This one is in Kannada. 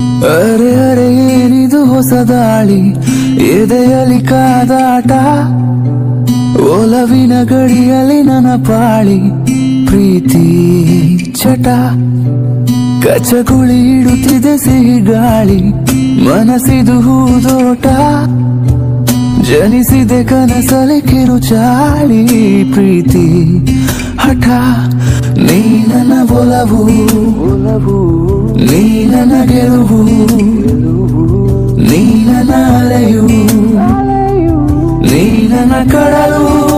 ಅರೆ ಅರೆ ಏನಿದು ಹೊಸ ದಾಳಿ ಎದೆಯಲ್ಲಿ ಕಾದಾಟ ಒಲವಿನ ಗಡಿಯಲ್ಲಿ ನನ್ನ ಪಾಳಿ ಪ್ರೀತಿ ಚಟ ಕಚಗುಳಿ ಇಡುತ್ತಿದೆ ಸಿಹಿ ಗಾಳಿ ಮನಸ್ಸಿದು ಹೂದೋಟ ಜನಿಸಿದೆ ಕನಸಲಿ ಕಿರುಚಾಳಿ ಪ್ರೀತಿ ಹಠ ನೀ ನನ್ನ ಒಲವು ಒಲವು ನೀ ನನ್ನ ಗೆಲುವು ನೀ ನನ್ನ ಅಲೆಯು ನೀ ನನ್ನ ಕಡಲು